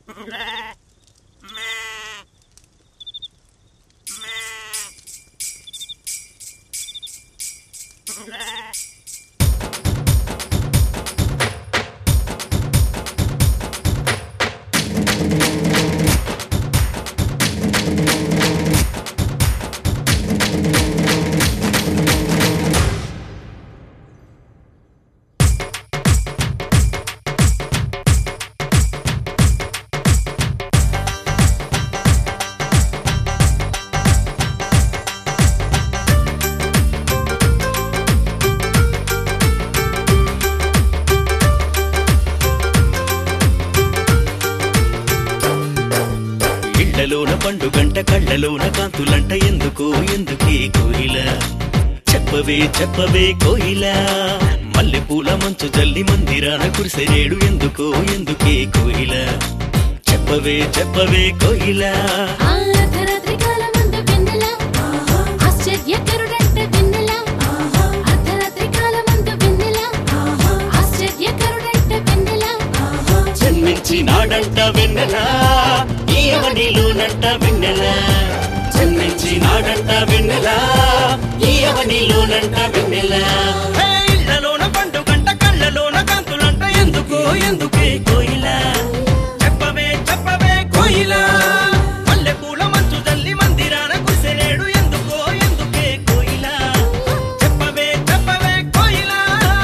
ఇళ్లలోన పండుగంట కళ్ళలోన కాంతులంట ఎందుకు ఎందుకే కోయిల చెప్పవే చెప్పవే కోయిల మల్లెపూల మంచు జల్లి మందిరాన కురిసెరేడు ఎందుకో ఎందుకే కోయిల చెప్పవే చెప్పవే కోయిల ఆ అర్ధరాత్రి కాలమందు వెన్నెల ఆశ్చర్యకరుడంట వెన్నెల అర్ధరాత్రి కాలమందు వెన్నెల ఆశ్చర్యకరుడంట వెన్నెల జన్మించి నాడంట వెన్నెల ఈయవనిలోనంట వెన్నెల జన్మించి నాడంట వెన్నెల ఈయవనిలోనంట వెన్నెల హే, ఇళ్ళలోన పండుగంట కళ్ళలోన కాంతులంట ఎందుకు ఎందుకే కోయిల చెప్పవే చెప్పవే కోయిల మల్లెపూల మంచు జల్లి మందిరాన కురిసెలేడు ఎందుకో ఎందుకే కోయిల చెప్పవే చెప్పవే కోయిల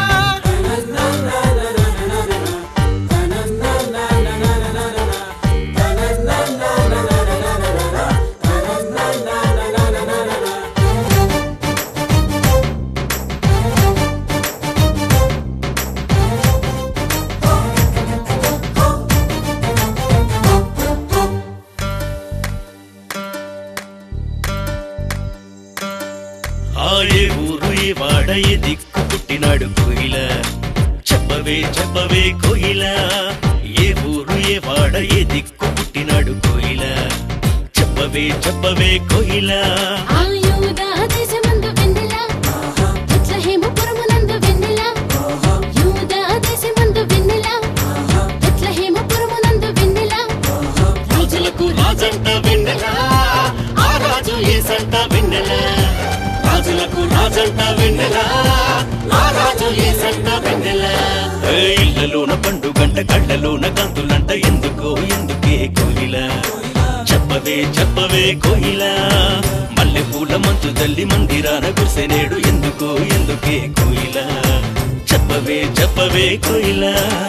ఆ ఏ ఊరు ఏ వాడ ఏ దిక్కు పుట్టినాడు కోయిల చెప్పవే చెప్పవే కోయిల ఏ ఊరు ఏ వాడ ఏ దిక్కు పుట్టినాడు కోయిల చెప్పవే చెప్పవే కోయిల ఆ యూదా దేశమందు వెన్నెల బెత్లెహేముపురమునందు వెన్నెల యూదా దేశమందు వెన్నెల బెత్లెహేముపురమునందు వెన్నెల రాజులకు రాజంట వెన్నెల ఆ రాజు ఏసంట వెన్నెల రాజులకు రాజంట వెన్నెల ఆ రాజు ఏసంట వెన్నెల ఏ ఇళ్ళలోన పండుగంట కళ్ళలోన కాంతులంట ఎందుకో ఎందుకే కోయిల చెప్పవే చెప్పవే కోయిల మల్లె పూల మంచు జల్లి మందిరాన కురిసెనేడు ఎందుకో ఎందుకే కోయిల చెప్పవే చెప్పవే కోయిల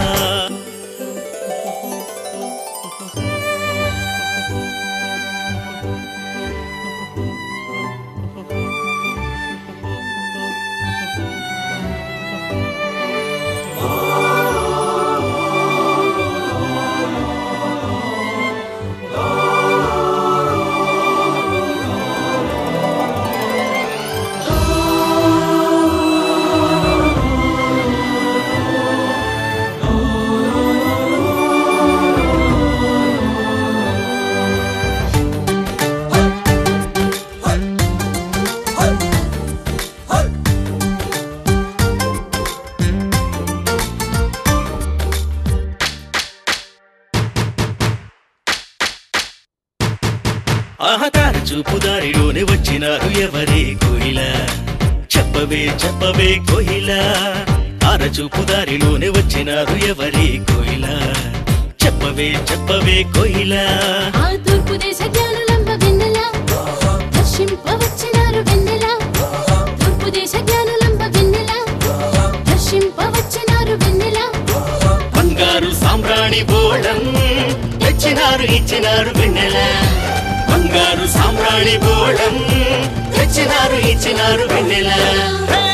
ఆహతార చూపు దారిలోనే వచ్చినారు ఎవరే కోయిల చెప్పవే చెప్పవే కోయిల ఆర చూపు దారిలోనే వచ్చినారు ఎవరే కోయిల చెప్పవే చెప్పవే కోయిల ఆ తూర్పు దేశ జ్ఞానులంబ వెన్నెల దర్శింపవచ్చినారు వెన్నెల తూర్పు దేశ జ్ఞానులంబ వెన్నెల దర్శింపవచ్చినారు వెన్నెల బంగారు సామ్రాణి బోళం తెచ్చినారు ఇచ్చినారు వెన్నెల బంగారు సామ్రాణి బోళం తెచ్చినారు ఇచ్చినారు వెన్నెల హే!